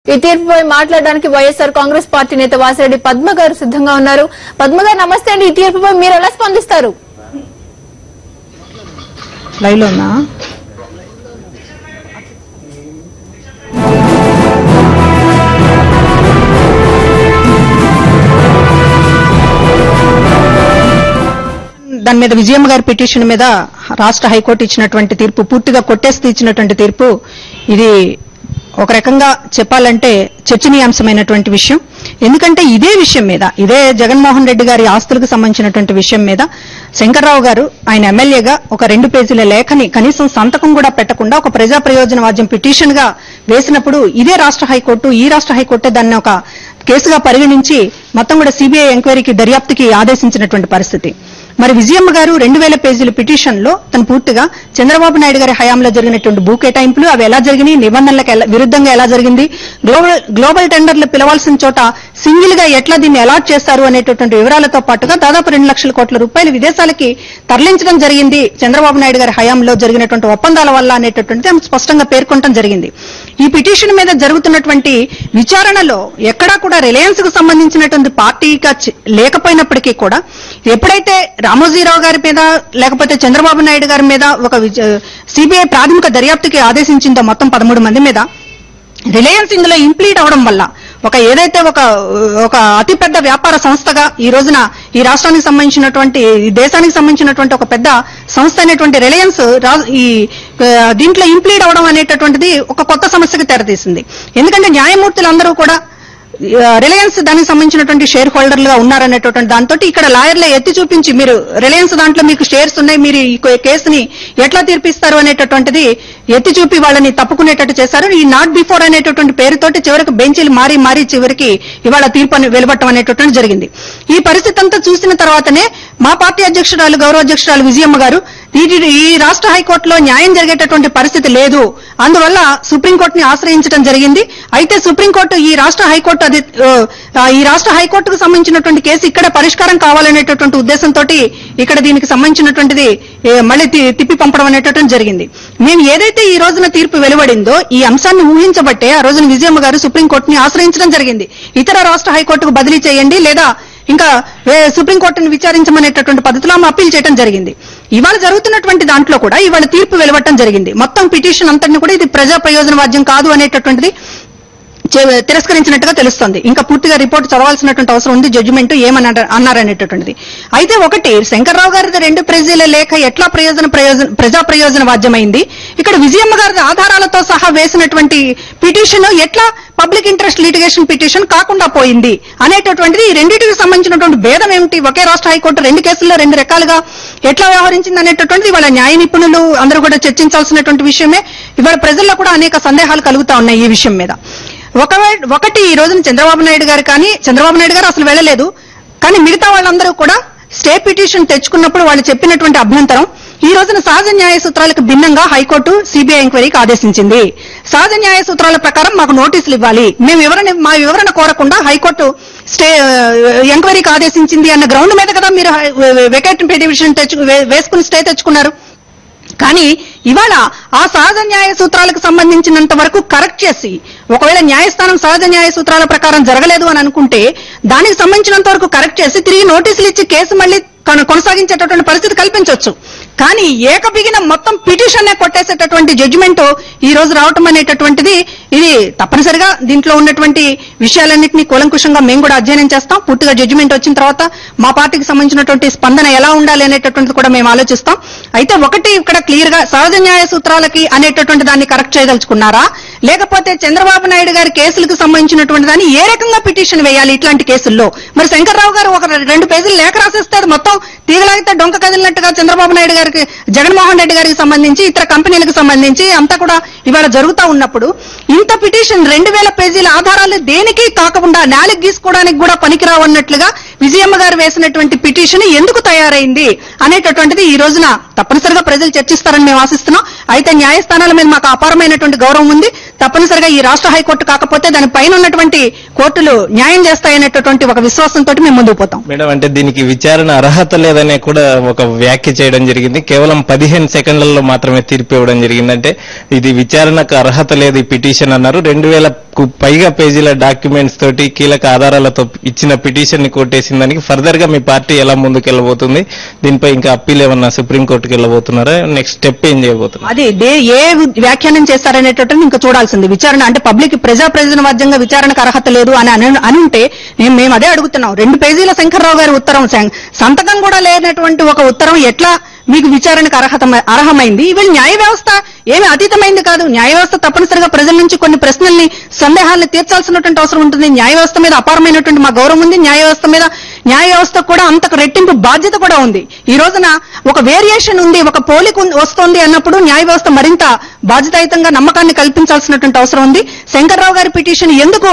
ఈ తీర్పుపై మాట్లాడడానికి వైఎస్ఆర్ కాంగ్రెస్ పార్టీ నేత వాసిరెడ్డి పద్మ గారు సిద్ధంగా ఉన్నారు పద్మ గారు నమస్తే అండి ఈ తీర్పుపై మీరు ఎలా స్పందిస్తారు లైవ్ లో ఉన్నా దాని మీద విజయమ్మ గారి పిటిషన్ మీద రాష్ట్ర హైకోర్టు ఇచ్చినటువంటి తీర్పు పూర్తిగా కొట్టేసి ఇచ్చినటువంటి తీర్పు ఇది ఒక రకంగా చెప్పాలంటే చర్చనీయాంశమైనటువంటి విషయం ఎందుకంటే ఇదే విషయం మీద ఇదే జగన్మోహన్ రెడ్డి గారి ఆస్తులకు సంబంధించినటువంటి విషయం మీద శంకర్రావు గారు ఆయన ఎమ్మెల్యేగా ఒక రెండు పేజీల లేఖని కనీసం సంతకం కూడా పెట్టకుండా ఒక ప్రజా ప్రయోజన వాద్యం పిటిషన్ గా వేసినప్పుడు ఇదే రాష్ట్ర హైకోర్టు ఈ రాష్ట్ర హైకోర్టే దాన్ని ఒక కేసుగా పరిగణించి మొత్తం కూడా సిబిఐ ఎంక్వైరీకి దర్యాప్తుకి ఆదేశించినటువంటి పరిస్థితి మరి విజయమ్మ గారు రెండు వేల పేజీల పిటిషన్ లో తను పూర్తిగా చంద్రబాబు నాయుడు గారి హయాంలో జరిగినటువంటి భూ కేటాయింపులు అవి ఎలా జరిగినాయి నిబంధనలకు ఎలా- విరుద్ధంగా ఎలా జరిగింది గ్లోబల్ గ్లోబల్ టెండర్లు పిలవాల్సిన చోట సింగిల్ గా ఎట్లా దీన్ని అలాట్ చేస్తారు అనేటటువంటి వివరాలతో పాటుగా దాదాపు రెండు లక్షల కోట్ల రూపాయలు విదేశాలకి తరలించడం జరిగింది చంద్రబాబు నాయుడు గారి హయాంలో జరిగినటువంటి ఒప్పందాల వల్ల అనేటటువంటిది ఆమె స్పష్టంగా పేర్కొనడం జరిగింది ఈ పిటిషన్ మీద జరుగుతున్నటువంటి విచారణలో ఎక్కడా కూడా రిలయన్స్ కు సంబంధించినటువంటి పార్టీగా చి- లేకపోయినప్పటికీ కూడా ఎప్పుడైతే రామోజీరావు గారి మీద లేకపోతే చంద్రబాబు నాయుడు గారి మీద ఒక సిబిఐ ప్రాథమిక దర్యాప్తుకి ఆదేశించిందో మొత్తం పదమూడు మంది మీద రిలయన్స్ ఇందులో ఇంప్లీట్ అవడం వల్ల ఒక ఏదైతే ఒక ఒక అతిపెద్ద వ్యాపార సంస్థగా ఈ రోజున ఈ రాష్ట్రానికి సంబంధించినటువంటి ఈ దేశానికి సంబంధించినటువంటి ఒక పెద్ద సంస్థ అయినటువంటి రిలయన్స్ రా- ఈ ఆ, దీంట్లో ఇంప్లీడ్ అవడం అనేటటువంటిది ఒక కొత్త సమస్యకు తెరతీసింది ఎందుకంటే న్యాయమూర్తులందరూ కూడా ఆ, రిలయన్స్ దానికి సంబంధించినటువంటి షేర్ హోల్డర్లుగా ఉన్నారనేటటువంటి దాంతో ఇక్కడ లాయర్లే ఎత్తి చూపించి మీరు రిలయన్స్ దాంట్లో మీకు షేర్స్ ఉన్నాయి మీరు ఈ కో- కేసుని ఎట్లా తీర్పిస్తారు అనేటటువంటిది ఎత్తి చూపి వాళ్ళని తప్పుకునేటట్టు చేశారు ఈ నాట్ బిఫోర్ అనేటటువంటి పేరుతోటి చివరికి బెంచీలు మారి మారి చివరికి ఇవాళ తీర్పు అని వెలువట్టడం అనేటటువంటి జరిగింది ఈ పరిస్థితి అంతా చూసిన తర్వాతనే మా పార్టీ అధ్యక్షురాలు గౌరవ అధ్యక్షురాలు విజయమ్మ గారు ఈ ఈ రాష్ట్ర హైకోర్టులో న్యాయం జరిగేటటువంటి పరిస్థితి లేదు అందువల్ల సుప్రీంకోర్టుని ఆశ్రయించడం జరిగింది అయితే సుప్రీంకోర్టు ఈ రాష్ట్ర హైకోర్టు అది ఆ, ఈ రాష్ట్ర హైకోర్టుకు సంబంధించినటువంటి కేసు ఇక్కడ పరిష్కారం కావాలనేటటువంటి ఉద్దేశంతో ఇక్కడ దీనికి సంబంధించినటువంటిది ఏ, మళ్ళీ తి- తిప్పి పంపడం అనేటటువంటి జరిగింది మేము ఏదైతే ఈ రోజున తీర్పు వెలువడిందో ఈ అంశాన్ని ఊహించబట్టే ఆ రోజున విజయమ్మ గారు సుప్రీంకోర్టుని ఆశ్రయించడం జరిగింది ఇతర రాష్ట్ర హైకోర్టుకు బదిలీ చేయండి లేదా ఇంకా వే- సుప్రీంకోర్టును విచారించమనేటటువంటి పద్ధతిలో ఆమె అప్పీల్ చేయడం జరిగింది ఇవాళ జరుగుతున్నటువంటి దాంట్లో కూడా ఇవాళ తీర్పు వెలువట్టడం జరిగింది మొత్తం పిటిషన్ అంతటిని కూడా ఇది ప్రజా ప్రయోజన వాద్యం కాదు అనేటటువంటిది చే- తిరస్కరించినట్టుగా తెలుస్తోంది ఇంకా పూర్తిగా రిపోర్ట్ చదవాల్సినటువంటి అవసరం ఉంది జడ్జిమెంట్ ఏమని అన్నారు- అన్నారనేటటువంటిది అయితే ఒకటి శంకర్రావు గారిది రెండు ప్రజల లేఖ ఎట్లా ప్రయోజన ప్రయోజన ప్రజా ప్రయోజన వాద్యమైంది ఇక్కడ విజయమ్మ గారి ఆధారాలతో సహా వేసినటువంటి పిటిషన్ ఎట్లా పబ్లిక్ ఇంట్రెస్ట్ లిటిగేషన్ పిటిషన్ కాకుండా పోయింది అనేటటువంటిది ఈ రెండింటికి సంబంధించినటువంటి భేదం ఏమిటి ఒకే రాష్ట్ర హైకోర్టు రెండు కేసుల్లో రెండు రకాలుగా ఎట్లా వ్యవహరించింది అనేటటువంటిది ఇవాళ న్యాయ నిపుణులు అందరూ కూడా చర్చించాల్సినటువంటి విషయమే ఇవాళ ప్రజల్లో కూడా అనేక సందేహాలు కలుగుతా ఉన్నాయి ఈ విషయం మీద ఒకవే- ఒకటి ఈ రోజున చంద్రబాబు నాయుడు గారు కానీ చంద్రబాబు నాయుడు గారు అసలు వెళ్ళలేదు కానీ మిగతా వాళ్ళందరూ కూడా స్టే పిటిషన్ తెచ్చుకున్నప్పుడు వాళ్ళు చెప్పినటువంటి అభ్యంతరం ఈ రోజున సహజ న్యాయ సూత్రాలకు భిన్నంగా హైకోర్టు సిబిఐ ఎంక్వైరీకి ఆదేశించింది సహజ న్యాయ సూత్రాల ప్రకారం మాకు నోటీసులు ఇవ్వాలి మేము వివరణ మా వివరణ కోరకుండా హైకోర్టు స్టే ఎంక్వైరీకి ఆదేశించింది అన్న గ్రౌండ్ మీద కదా మీరు వెకేట్ పిటిషన్ తెచ్చు వే- వేసుకుని స్టే తెచ్చుకున్నారు కానీ ఇవాళ ఆ సహజ న్యాయ సూత్రాలకు సంబంధించినంత వరకు కరెక్ట్ చేసి ఒకవేళ న్యాయస్థానం సహజ న్యాయ సూత్రాల ప్రకారం జరగలేదు అని అనుకుంటే దానికి సంబంధించినంత వరకు కరెక్ట్ చేసి తిరిగి నోటీసులు ఇచ్చి కేసు మళ్ళీ కొన- కొనసాగించేటటువంటి పరిస్థితి కల్పించవచ్చు కానీ ఏకబిగిన మొత్తం పిటిషన్ కొట్టేసేటటువంటి జడ్జిమెంట్ ఈ రోజు రావటం అనేటటువంటిది ఇది తప్పనిసరిగా దీంట్లో ఉన్నటువంటి విషయాలన్నింటినీ కూలంకుషంగా మేము కూడా అధ్యయనం చేస్తాం పూర్తిగా జడ్జిమెంట్ వచ్చిన తర్వాత మా పార్టీకి సంబంధించినటువంటి స్పందన ఎలా ఉండాలి అనేటటువంటిది కూడా మేము ఆలోచిస్తాం అయితే ఒకటి ఇక్కడ క్లియర్ గా సహజ న్యాయ సూత్రాలకి అనేటటువంటి దాన్ని కరెక్ట్ చేయదలుచుకున్నారా లేకపోతే చంద్రబాబు నాయుడు గారి కేసులకు సంబంధించినటువంటి దాన్ని ఏ రకంగా పిటిషన్ వేయాలి ఇట్లాంటి కేసుల్లో మరి శంకర్రావు గారు ఒక రెండు పేజీలు లేఖ రాసేస్తే అది మొత్తం తీగలాగితే డొంక కదిలినట్టుగా చంద్రబాబు నాయుడు గారికి జగన్మోహన్ రెడ్డి గారికి సంబంధించి ఇతర కంపెనీలకు సంబంధించి అంతా కూడా ఇవాళ జరుగుతా ఉన్నప్పుడు ఇంత పిటిషన్ రెండు వేల పేజీల ఆధారాలు దేనికి కాకుండా నేలకు గీసుకోవడానికి కూడా పనికిరావు అన్నట్లుగా విజయమ్మ గారు వేసినటువంటి పిటిషన్ ఎందుకు తయారైంది అనేటటువంటిది ఈ రోజున తప్పనిసరిగా ప్రజలు చర్చిస్తారని మేము ఆశిస్తున్నాం అయితే న్యాయస్థానాల మీద మాకు అపారమైనటువంటి గౌరవం ఉంది తప్పనిసరిగా ఈ రాష్ట్ర హైకోర్టు కాకపోతే దాని పైన ఉన్నటువంటి కోర్టులు న్యాయం చేస్తాయనేటటువంటి ఒక విశ్వాసంతో మేము ముందుకు పోతాం మేడం అంటే దీనికి విచారణ అర్హత లేదనే కూడా ఒక వ్యాఖ్య చేయడం జరిగింది కేవలం పదిహేను సెకండ్లలో మాత్రమే తీర్పు ఇవ్వడం జరిగింది అంటే ఇది విచారణకు అర్హత లేదు ఈ పిటిషన్ అన్నారు రెండు వేలకు పైగా పేజీల డాక్యుమెంట్స్ తోటి కీలక ఆధారాలతో ఇచ్చిన పిటిషన్ ని కొట్టేసిన దానికి ఫర్దర్ గా మీ పార్టీ ఎలా ముందుకెళ్ళబోతుంది దీనిపై ఇంకా అప్పీల్ ఏమన్నా సుప్రీంకోర్టుకి వెళ్ళబోతున్నారా నెక్స్ట్ స్టెప్ ఏం చేయబోతున్నారు అది దే ఏ వ్యాఖ్యానం చేస్తారనేటటువంటి ఇంకా చూడాల్సింది విచారణ అంటే పబ్లిక్ ప్రజా ప్రయోజనవాద్యంగా విచారణకు అర్హత లేదు అని అని- అని ఉంటే మేము మేము అదే అడుగుతున్నాం రెండు పేజీల శంకర్రావు గారి ఉత్తరం శం- సంతకం కూడా లేనటువంటి ఒక ఉత్తరం ఎట్లా మీకు విచారణకు అర్హత అర్హమైంది ఇవి న్యాయ వ్యవస్థ ఏమి అతీతమైంది కాదు న్యాయ వ్యవస్థ తప్పనిసరిగా ప్రజల నుంచి కొన్ని ప్రశ్నల్ని సందేహాలను తీర్చాల్సినటువంటి అవసరం ఉంటుంది న్యాయ వ్యవస్థ మీద అపారమైనటువంటి మా గౌరవం ఉంది న్యాయ వ్యవస్థ మీద న్యాయ వ్యవస్థ కూడా అంతకు రెట్టింపు బాధ్యత కూడా ఉంది ఈ రోజున ఒక వేరియేషన్ ఉంది ఒక పోలిక ఉంది- వస్తోంది అన్నప్పుడు న్యాయ వ్యవస్థ మరింత బాధ్యతాయుతంగా నమ్మకాన్ని కల్పించాల్సినటువంటి అవసరం ఉంది శంకర్రావు గారి పిటిషన్ ఎందుకు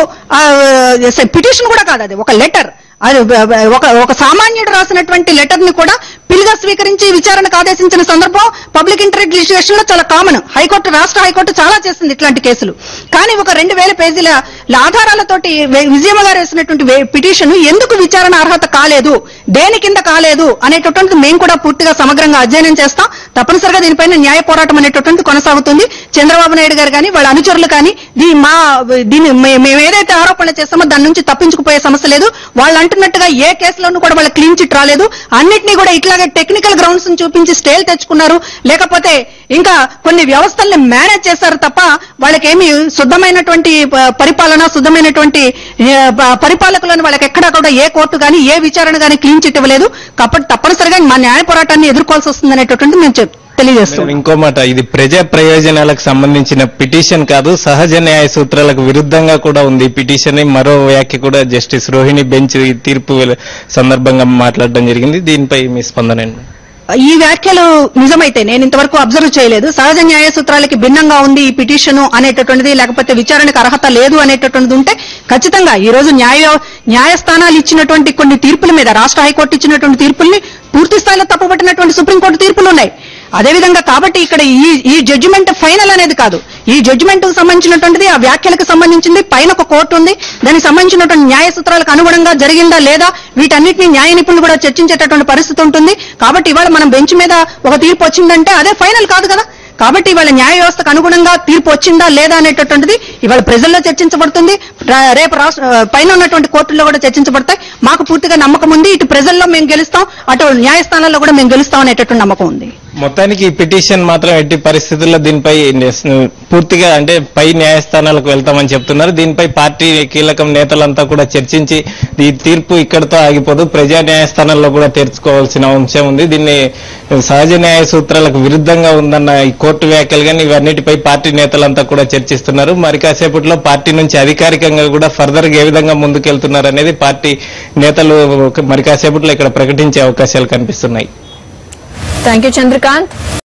పిటిషన్ కూడా కాదు అది ఒక లెటర్ అది ఒక ఒక సామాన్యుడు రాసినటువంటి లెటర్ ని కూడా పిల్గా స్వీకరించి విచారణకు ఆదేశించిన సందర్భం పబ్లిక్ ఇంటరెక్ట్ లిటిగేషన్ లో చాలా కామన్ హైకోర్టు రాష్ట్ర హైకోర్టు చాలా చేసింది ఇట్లాంటి కేసులు కానీ ఒక రెండు వేల పేజీల ఆధారాలతోటి వే- విజయమ్మ గారు వేసినటువంటి వే- పిటిషన్ ఎందుకు విచారణ అర్హత కాలేదు దేని కింద కాలేదు అనేటటువంటిది మేము కూడా పూర్తిగా సమగ్రంగా అధ్యయనం చేస్తాం తప్పనిసరిగా దీనిపైన న్యాయ పోరాటం అనేటటువంటి కొనసాగుతుంది చంద్రబాబు నాయుడు గారు కానీ వాళ్ళ అనుచరులు కానీ దీ మా దీన్ని మే- మేము ఏదైతే ఆరోపణలు చేస్తామో దాని నుంచి తప్పించుకుపోయే సమస్య లేదు వాళ్ళు అంటున్నట్టుగా ఏ కేసులోనూ కూడా వాళ్ళ క్లీన్ చిట్ రాలేదు అన్నిటినీ కూడా ఇట్లాగే టెక్నికల్ గ్రౌండ్స్ చూపించి స్టేల్ తెచ్చుకున్నారు లేకపోతే ఇంకా కొన్ని వ్యవస్థల్ని మేనేజ్ చేశారు తప్ప వాళ్ళకేమి శుద్ధమైనటువంటి ప- పరిపాలన శుద్ధమైనటువంటి ఏ, ప- పరిపాలకులను వాళ్ళకి ఎక్కడా కూడా ఏ కోర్టు కానీ ఏ విచారణ కానీ క్లీన్ చిట్ ఇవ్వలేదు కాబట్టి తప్పనిసరిగా మా న్యాయ పోరాటాన్ని ఎదుర్కోవాల్సి వస్తుంది అనేటటువంటి మేము చెప్- తెలియజేస్తున్నాం మేడం, ఇంకో మాట ఇది ప్రజా ప్రయోజనాలకు సంబంధించిన పిటిషన్ కాదు సహజ న్యాయ సూత్రాలకు విరుద్ధంగా కూడా ఉంది ఈ పిటిషన్ ని మరో వ్యాఖ్య కూడా జస్టిస్ రోహిణి బెంచ్ ఈ తీర్పు వెల- సందర్భంగా మాట్లాడడం జరిగింది దీనిపై మీ స్పందన ఏంటి? ఈ వ్యాఖ్యలు నిజమైతే నేను ఇంతవరకు అబ్జర్వ్ చేయలేదు సహజ న్యాయ సూత్రాలకి భిన్నంగా ఉంది ఈ పిటిషన్ అనేటటువంటిది లేకపోతే విచారణకు అర్హత లేదు అనేటటువంటిది ఉంటే ఖచ్చితంగా ఈ రోజు న్యాయ న్యాయస్థానాలు ఇచ్చినటువంటి కొన్ని తీర్పుల మీద రాష్ట్ర హైకోర్టు ఇచ్చినటువంటి తీర్పుల్ని పూర్తి స్థాయిలో తప్పుపట్టినటువంటి సుప్రీంకోర్టు తీర్పులు ఉన్నాయి అదేవిధంగా కాబట్టి ఇక్కడ ఈ ఈ జడ్జిమెంట్ ఫైనల్ అనేది కాదు ఈ జడ్జిమెంట్ కు సంబంధించినటువంటిది ఆ వ్యాఖ్యలకు సంబంధించింది పైన ఒక కోర్టు ఉంది దానికి సంబంధించినటువంటి న్యాయ సూత్రాలకు అనుగుణంగా జరిగిందా లేదా వీటన్నిటిని న్యాయ నిపుణులు కూడా చర్చించేటటువంటి పరిస్థితి ఉంటుంది కాబట్టి ఇవాళ మనం బెంచ్ మీద ఒక తీర్పు వచ్చిందంటే అదే ఫైనల్ కాదు కదా కాబట్టి ఇవాళ న్యాయ వ్యవస్థకు అనుగుణంగా తీర్పు వచ్చిందా లేదా అనేటటువంటిది ఇవాళ ప్రజల్లో చర్చించబడుతుంది రా- రేపు రాష్ట్ర పైన ఉన్నటువంటి కోర్టుల్లో కూడా చర్చించబడతాయి మాకు పూర్తిగా నమ్మకం ఉంది ఇటు ప్రజల్లో మేము గెలుస్తాం అటు న్యాయస్థానాల్లో కూడా మేము గెలుస్తాం అనేటటువంటి నమ్మకం ఉంది మొత్తానికి ఈ పిటిషన్ మాత్రం ఎట్టి పరిస్థితుల్లో దీనిపై నెస్- పూర్తిగా అంటే పై న్యాయస్థానాలకు వెళ్తామని చెప్తున్నారు దీనిపై పార్టీ కీలకం నేతలంతా కూడా చర్చించి ఈ తీర్పు ఇక్కడితో ఆగిపోదు ప్రజా న్యాయస్థానాల్లో కూడా తెరుచుకోవాల్సిన అంశం ఉంది దీన్ని సహజ న్యాయ సూత్రాలకు విరుద్ధంగా ఉందన్న ఈ కోర్టు వ్యాఖ్యలు కానీ ఇవన్నిటిపై పార్టీ నేతలంతా కూడా చర్చిస్తున్నారు మరి కాసేపట్లో పార్టీ నుంచి అధికారికంగా కూడా ఫర్దర్ గా ఏ విధంగా ముందుకెళ్తున్నారు అనేది పార్టీ నేతలు మరి కాసేపట్లో ఇక్కడ ప్రకటించే అవకాశాలు కనిపిస్తున్నాయి థ్యాంక్ యూ చంద్రకాంత్